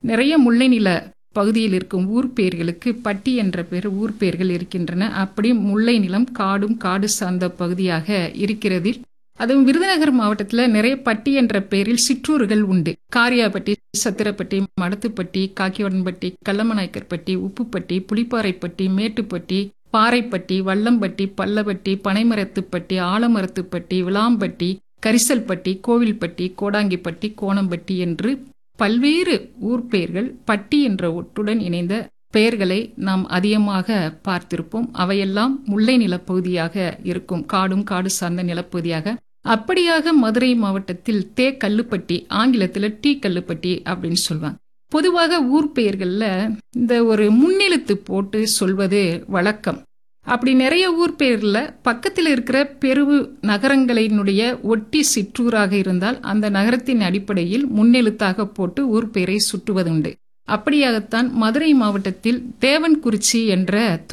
நிறைய முல்லை நில பகுதியில் இருக்கும் ஊர் பெயர்களுக்கு பட்டி என்ற பெயர் ஊர் பெயர்கள் இருக்கின்றன அப்படி முல்லை நிலம் காடும் காடு சார்ந்த பகுதியாக இருக்கிறதில் அதுவும் விருதுநகர் மாவட்டத்தில் நிறைய பட்டி என்ற பெயரில் சிற்றூர்கள் உண்டு காரியாபட்டி சத்திரப்பட்டி மடத்துப்பட்டி காக்கிவடன்பட்டி கல்லமநாயக்கர்பட்டி உப்புப்பட்டி புளிப்பாறைப்பட்டி மேட்டுப்பட்டி பாறைப்பட்டி வல்லம்பட்டி பல்லப்பட்டி பனைமரத்துப்பட்டி ஆலமரத்துப்பட்டி விளாம்பட்டி கரிசல்பட்டி கோவில்பட்டி கோடாங்கிப்பட்டி கோணம்பட்டி என்று பல்வேறு ஊர் பெயர்கள் பட்டி என்ற ஒட்டுடன் இணைந்த பெயர்களை நாம் அதிகமாக பார்த்திருப்போம் அவையெல்லாம் முல்லை நிலப்பகுதியாக இருக்கும் காடும் காடு சார்ந்த நிலப்பகுதியாக அப்படியாக மதுரை மாவட்டத்தில் தே கல்லுப்பட்டி ஆங்கிலத்தில் டீ கல்லுப்பட்டி அப்படின்னு சொல்லுவாங்க பொதுவாக ஊர் பெயர்கள்ல இந்த ஒரு முன்னெழுத்து போட்டு சொல்வது வழக்கம் அப்படி நிறைய ஊர் பெயர்ல பக்கத்தில் இருக்கிற பெரு நகரங்களினுடைய ஒட்டி சிற்றூராக இருந்தால் அந்த நகரத்தின் அடிப்படையில் முன்னெழுத்தாக போட்டு ஊர் பெயரை சுட்டுவதுண்டு அப்படியாகத்தான் மதுரை மாவட்டத்தில் தேவன்குறிச்சி என்ற